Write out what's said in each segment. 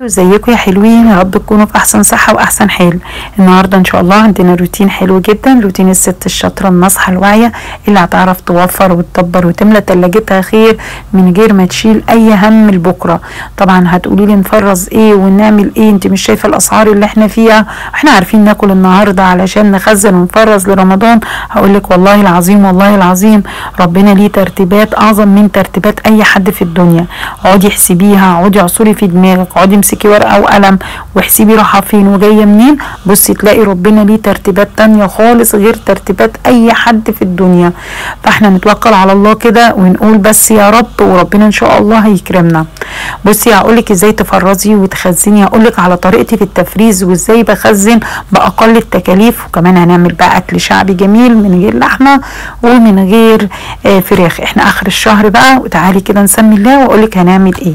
ازيكم يا حلوين يا رب تكونوا في احسن صحة واحسن حال النهاردة ان شاء الله عندنا روتين حلو جدا روتين الست الشاطرة الناصحة الواعية اللي هتعرف توفر وتدبر وتملى تلاجتها خير من غير ما تشيل اي هم لبكرة طبعا هتقولي لي نفرز ايه ونعمل ايه انت مش شايفة الاسعار اللي احنا فيها احنا عارفين ناكل النهاردة علشان نخزن ونفرز لرمضان هقول لك والله العظيم والله العظيم ربنا ليه ترتيبات اعظم من ترتيبات اي حد في الدنيا اقعدي احسبيها اقعدي اعصري في دماغك اقعدي امسكي ورقه وقلم واحسبي رايحه فين وجايه منين بصي تلاقي ربنا ليه ترتيبات تانية خالص غير ترتيبات اي حد في الدنيا فاحنا نتوكل على الله كده ونقول بس يا رب وربنا ان شاء الله هيكرمنا بصي هقولك ازاي تفرزي وتخزني هقولك على طريقتي في التفريز وازاي بخزن باقل التكاليف وكمان هنعمل بقى اكل شعبي جميل من غير لحمه ومن غير آه فراخ احنا اخر الشهر بقى وتعالي كده نسمي الله واقولك هنعمل ايه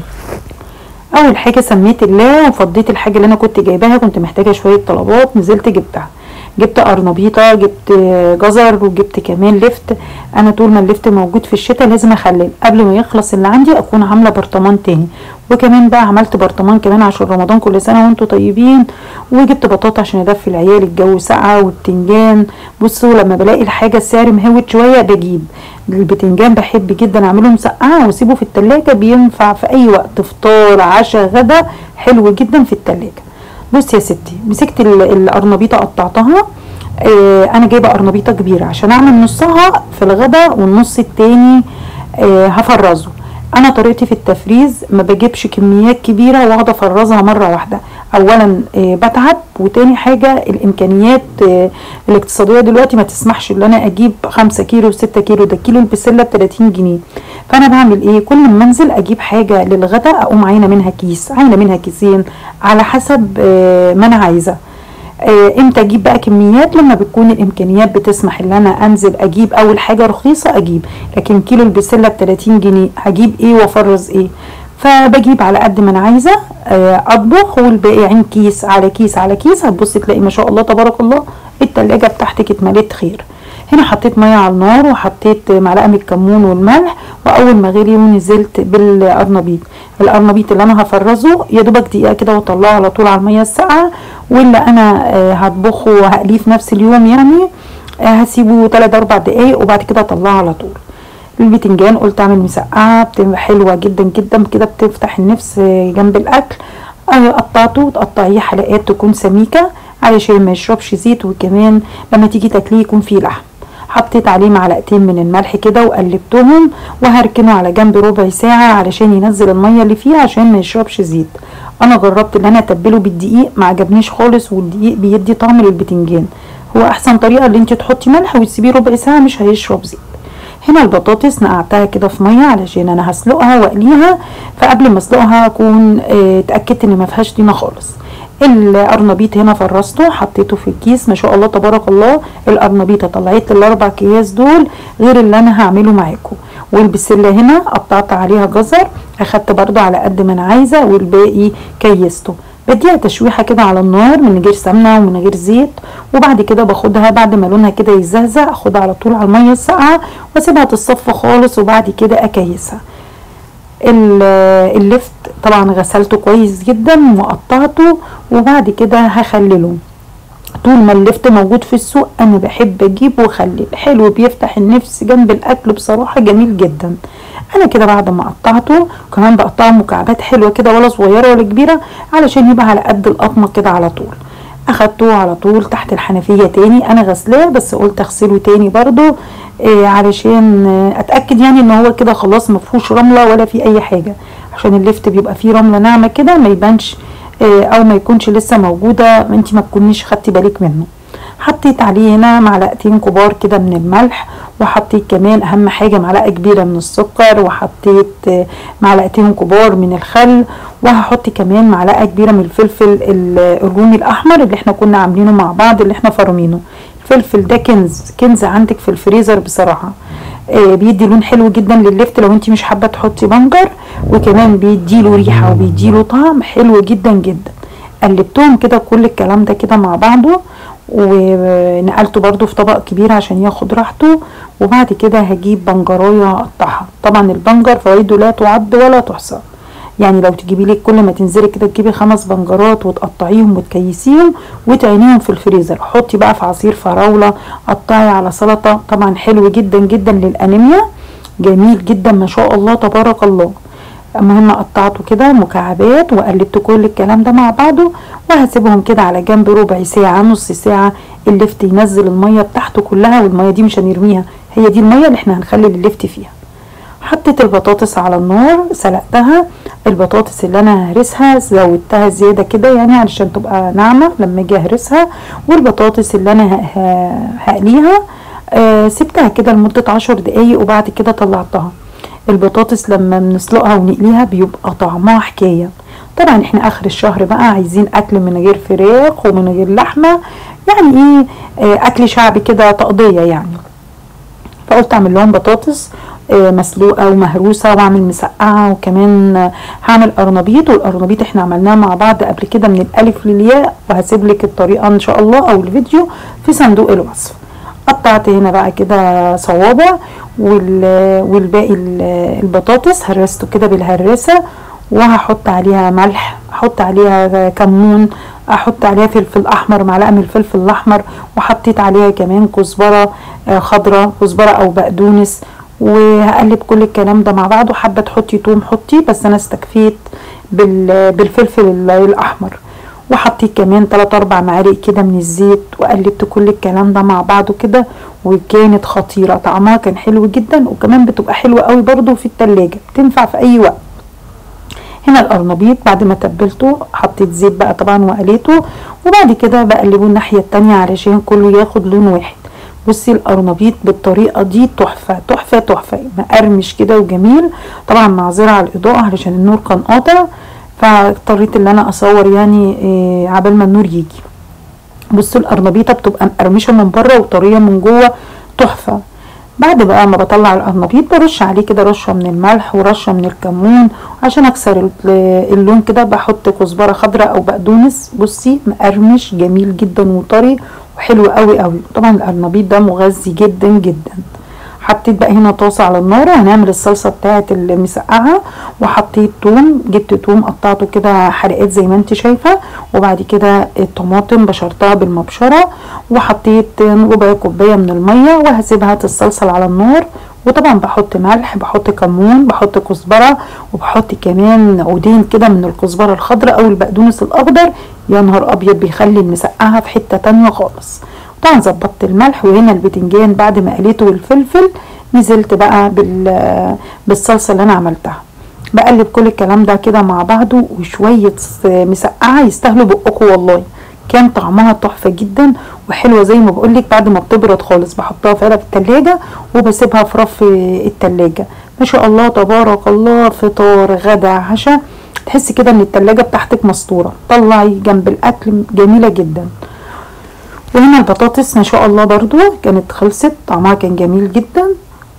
اول حاجه سميت الله وفضيت الحاجه اللي انا كنت جايباها كنت محتاجه شويه طلبات نزلت جبتها جبت قرنبيطه جبت جزر وجبت كمان لفت انا طول ما اللفت موجود في الشتاء لازم اخلل قبل ما يخلص اللي عندي اكون عامله برطمان تاني وكمان بقى عملت برطمان كمان عشان رمضان كل سنه وانتم طيبين وجبت بطاطا عشان ادفي العيال الجو ساقعه والبتنجان بصوا لما بلاقي الحاجه السعر مهوت شويه بجيب البتنجان بحب جدا اعمله مسقعه واسيبه في التلاجة بينفع في اي وقت فطار عشاء غدا حلو جدا في التلاجة بصي يا ستي مسكت القرنبيطه قطعتها آه انا جايبه قرنبيطه كبيره عشان اعمل نصها في الغدا والنص التاني آه هفرزه انا طريقتي في التفريز ما بجيبش كميات كبيره واقعد افرزها مره واحده اولا آه بتعب وتاني حاجه الامكانيات آه الاقتصاديه دلوقتي ما تسمحش ان انا اجيب خمسة كيلو ستة كيلو ده كيلو البسله ب 30 جنيه فانا بعمل ايه كل ما انزل اجيب حاجه للغدا اقوم عاينه منها كيس عاينه منها كيسين على حسب آه ما انا عايزه آه امتى اجيب بقى كميات لما بتكون الامكانيات بتسمح ان انا انزل اجيب اول حاجه رخيصه اجيب لكن كيلو البسله ب 30 جنيه هجيب ايه وافرز ايه فبجيب على قد ما انا عايزه آه اطبخ والباقي عين كيس على كيس على كيس هتبصي تلاقي ما شاء الله تبارك الله التلاجة بتاعتك اتملت خير هنا حطيت ميه على النار وحطيت معلقه من الكمون والملح واول ما غلي ونزلت بالقرنبيط القرنبيط اللي انا هفرزه يا دوبك دقيقه كده واطلعه على طول على الميه الساقعه واللي انا هطبخه وهقليه في نفس اليوم يعني هسيبه 3 4 دقايق وبعد كده اطلعه على طول البتنجان قلت اعمل مسقعه بتبقى حلوه جدا جدا كده بتفتح النفس جنب الاكل قطعته تقطعيه حلقات تكون سميكه علشان ما يشربش زيت وكمان لما تيجي تاكليه يكون فيه لحم حطيت عليه معلقتين من الملح كده وقلبتهم وهركنه على جنب ربع ساعة علشان ينزل المية اللي فيه عشان ما يشربش زيت انا جربت ان انا اتبله بالدقيق ما عجبنيش خالص والدقيق بيدي طعم للبتنجان هو احسن طريقة اللي انت تحطي ملح وتسيبيه ربع ساعة مش هيشرب زيت هنا البطاطس نقعتها كده في ميه علشان انا هسلقها واقليها فقبل ما اسلقها اكون اه اتاكدت ان ما فيهاش طينه خالص القرنبيط هنا فرزته حطيته في الكيس ما شاء الله تبارك الله القرنبيطه طلعت الاربع اكياس دول غير اللي انا هعمله معاكم والبسله هنا قطعت عليها جزر اخدت برضو على قد ما انا عايزه والباقي كيسته بديها تشويحه كده على النار من غير سمنه ومن غير زيت وبعد كده باخدها بعد ما لونها كده يزهزه اخدها على طول على الميه الساقعه واسيبها تتصفى خالص وبعد كده اكيسها اللفت طبعا غسلته كويس جدا وقطعته وبعد كده هخلله طول ما اللفت موجود في السوق انا بحب اجيب واخلل حلو بيفتح النفس جنب الاكل بصراحه جميل جدا انا كده بعد ما قطعته كمان بقطعه مكعبات حلوه كده ولا صغيره ولا كبيره علشان يبقى على قد القطمه كده على طول اخدته على طول تحت الحنفيه تاني انا غسلاه بس قلت اغسله تاني برضو إيه علشان اتاكد يعني ان هو كده خلاص مفهوش رمله ولا في اي حاجه عشان اللفت بيبقى فيه رمله ناعمه كده ما يبانش إيه او ما يكونش لسه موجوده انت ما تكونيش خدتي بالك منه حطيت عليه هنا معلقتين كبار كده من الملح وحطيت كمان اهم حاجه معلقه كبيره من السكر وحطيت معلقتين كبار من الخل وهحط كمان معلقه كبيره من الفلفل الرومي الاحمر اللي احنا كنا عاملينه مع بعض اللي احنا فرمينه الفلفل ده كنز كنز عندك في الفريزر بصراحه آه بيدي لون حلو جدا لللفت لو انت مش حابه تحطي بنجر وكمان بيدي له ريحه وبيدي له طعم حلو جدا جدا قلبتهم كده كل الكلام ده كده مع بعضه ونقلته برضو في طبق كبير عشان ياخد راحته وبعد كده هجيب بنجرايه اقطعها طبعا البنجر فوائده لا تعد ولا تحصى يعني لو تجيبي لك كل ما تنزلي كده تجيبي خمس بنجرات وتقطعيهم وتكيسيهم وتعينيهم في الفريزر حطي بقى في عصير فراوله قطعي على سلطه طبعا حلو جدا جدا للانيميا جميل جدا ما شاء الله تبارك الله المهم قطعته كده مكعبات وقلبت كل الكلام ده مع بعضه وهسيبهم كده على جنب ربع ساعة نص ساعة اللفت ينزل المية بتاعته كلها والمية دي مش هنرميها هي دي المية اللي احنا هنخلي اللفت فيها حطيت البطاطس على النار سلقتها البطاطس اللي انا ههرسها زودتها زيادة كده يعني علشان تبقى ناعمة لما اجي اهرسها والبطاطس اللي انا هقليها آه سبتها كده لمدة عشر دقايق وبعد كده طلعتها البطاطس لما بنسلقها ونقليها بيبقى طعمها حكايه طبعا احنا اخر الشهر بقى عايزين اكل من غير فراخ ومن غير لحمه يعني ايه اه اكل شعبي كده تقضيه يعني فقلت اعمل لهم بطاطس اه مسلوقه ومهروسه واعمل مسقعه وكمان هعمل قرنبيط والقرنبيط احنا عملناه مع بعض قبل كده من الالف للياء وهسيب لك الطريقه ان شاء الله او الفيديو في صندوق الوصف قطعت هنا بقى كده صوابع والباقي البطاطس هرسته كده بالهراسه وهحط عليها ملح احط عليها كمون احط عليها فلفل احمر معلقه من الفلفل الاحمر وحطيت عليها كمان كزبره خضراء كزبره او بقدونس وهقلب كل الكلام ده مع بعض وحابه تحطي توم حطي بس انا استكفيت بالفلفل الاحمر وحطيت كمان 3 4 معالق كده من الزيت وقلبت كل الكلام ده مع بعضه كده وكانت خطيره طعمها كان حلو جدا وكمان بتبقى حلوه قوي برده في التلاجة بتنفع في اي وقت هنا القرنبيط بعد ما تبلته حطيت زيت بقى طبعا وقليته وبعد كده بقلبه الناحيه التانية علشان كله ياخد لون واحد بصي القرنبيط بالطريقه دي تحفه تحفه تحفه مقرمش كده وجميل طبعا معذره على الاضاءه علشان النور كان قاطع فاضطريت ان انا اصور يعني إيه عبال ما النور يجي بصوا القرنبيطه بتبقى مقرمشه من بره وطريه من جوه تحفه بعد بقى ما بطلع القرنبيط برش عليه كده رشه من الملح ورشه من الكمون عشان اكسر اللون كده بحط كزبره خضراء او بقدونس بصي مقرمش جميل جدا وطري وحلو قوي قوي طبعا القرنبيط ده مغذي جدا جدا حطيت بقى هنا طاسه على النار هنعمل الصلصه بتاعه المسقعه وحطيت توم جبت توم قطعته كده حلقات زي ما انت شايفه وبعد كده الطماطم بشرتها بالمبشره وحطيت ربع كوبايه من الميه وهسيبها الصلصه على النار وطبعا بحط ملح بحط كمون بحط كزبره وبحط كمان عودين كده من الكزبره الخضراء او البقدونس الاخضر يا نهار ابيض بيخلي المسقعه في حته تانية خالص طبعا ظبطت الملح وهنا البتنجان بعد ما قليته والفلفل نزلت بقى بالصلصه اللي انا عملتها بقلب كل الكلام ده كده مع بعضه وشويه مسقعه يستاهلوا بقكم والله كان طعمها تحفه جدا وحلوه زي ما بقولك بعد ما بتبرد خالص بحطها في علب التلاجة وبسيبها في رف التلاجة ما شاء الله تبارك الله فطار غدا عشاء تحسي كده ان التلاجة بتاعتك مسطوره طلعي جنب الاكل جميله جدا وهنا البطاطس ما شاء الله برضو كانت خلصت طعمها كان جميل جدا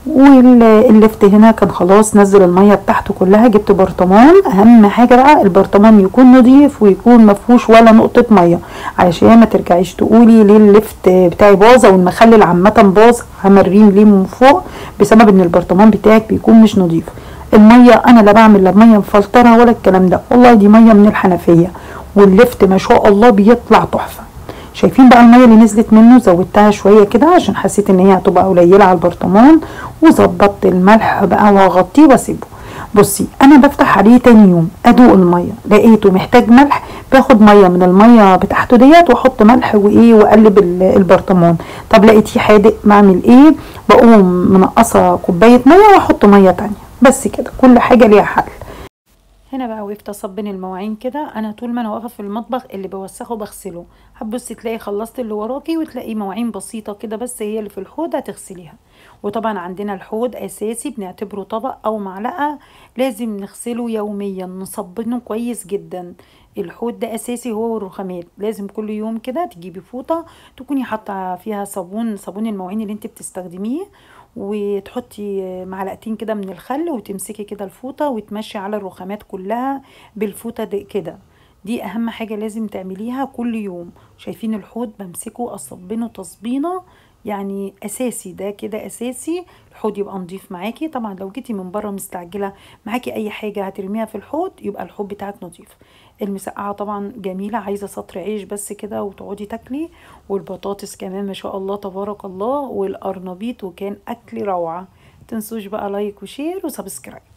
واللفت هنا كان خلاص نزل الميه بتاعته كلها جبت برطمان اهم حاجه بقى البرطمان يكون نظيف ويكون مفهوش ولا نقطه ميه علشان ما ترجعيش تقولي ليه اللفت بتاعي باظ او المخلل عامه باظ همرين ليه من فوق بسبب ان البرطمان بتاعك بيكون مش نظيف الميه انا لا بعمل لا ميه مفلتره ولا الكلام ده والله دي ميه من الحنفيه واللفت ما شاء الله بيطلع تحفه شايفين بقى الميه اللي نزلت منه زودتها شويه كده عشان حسيت ان هي هتبقى قليله على البرطمان وظبطت الملح بقى وهغطيه واسيبه بصي انا بفتح عليه تاني يوم ادوق الميه لقيته محتاج ملح باخد ميه من الميه بتاعته ديت واحط ملح وايه واقلب البرطمان طب لقيتيه حادق بعمل ايه بقوم منقصه كوبايه ميه واحط ميه تانية بس كده كل حاجه ليها حل هنا بقى وقفت اصبن المواعين كده انا طول ما انا واقفه في المطبخ اللي بوسخه بغسله هتبصي تلاقي خلصت اللي وراكي وتلاقي مواعين بسيطه كده بس هي اللي في الحوض هتغسليها وطبعا عندنا الحوض اساسي بنعتبره طبق او معلقه لازم نغسله يوميا نصبنه كويس جدا الحوض ده اساسي هو والرخامات لازم كل يوم كده تجيبي فوطه تكوني حاطه فيها صابون صابون المواعين اللي انت بتستخدميه وتحطي معلقتين كده من الخل وتمسكي كده الفوطه وتمشي على الرخامات كلها بالفوطه دي كده دي اهم حاجه لازم تعمليها كل يوم شايفين الحوض بمسكه اصبنه تصبينه يعني اساسي ده كده اساسي الحوض يبقى نضيف معاكي طبعا لو جيتي من بره مستعجله معاكي اي حاجه هترميها في الحوض يبقى الحوض بتاعك نضيف المسقعه طبعا جميله عايزه سطر عيش بس كده وتقعدي تاكلي والبطاطس كمان ما شاء الله تبارك الله والقرنبيط وكان اكل روعه تنسوش بقى لايك وشير وسبسكرايب